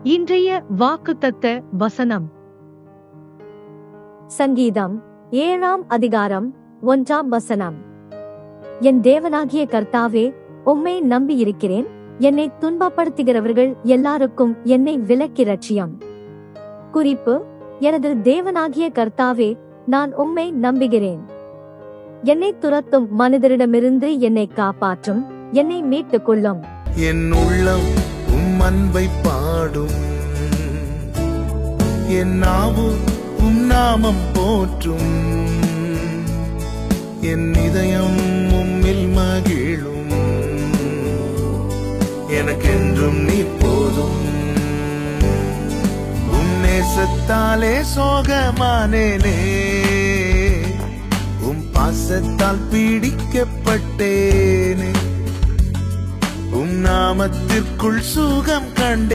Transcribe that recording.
இன்றைய வாக்குத்தத்த வசனம் சங்கீதம் ஏழாம் அதிகாரம் ஒன்றாம் வசனம் என் தேவனாகிய கர்த்தாவே உம்மை நம்பியிருக்கிறேன் என்னை துன்பப்படுத்துகிறவர்கள் எல்லாருக்கும் என்னை விலக்கி ரட்சியம் குறிப்பு எனது தேவனாகிய கர்த்தாவே நான் உம்மை நம்புகிறேன் என்னை துரத்தும் மனிதரிடமிருந்து என்னை காப்பாற்றும் என்னை மீட்டுக் கொள்ளும் என் உள்ளம் உம் அன்பை பாடும் என் நாவு உம் நாமம் போற்றும் என் இதயம் உம்மில் மகிழும் எனக்கென்றும் நீ போதும் உம் நேசத்தாலே சோகமானேனே உம் பாசத்தால் பீடிக்கப்பட்டேனே உம் நாமத்திற்குள் சுகம் கண்டே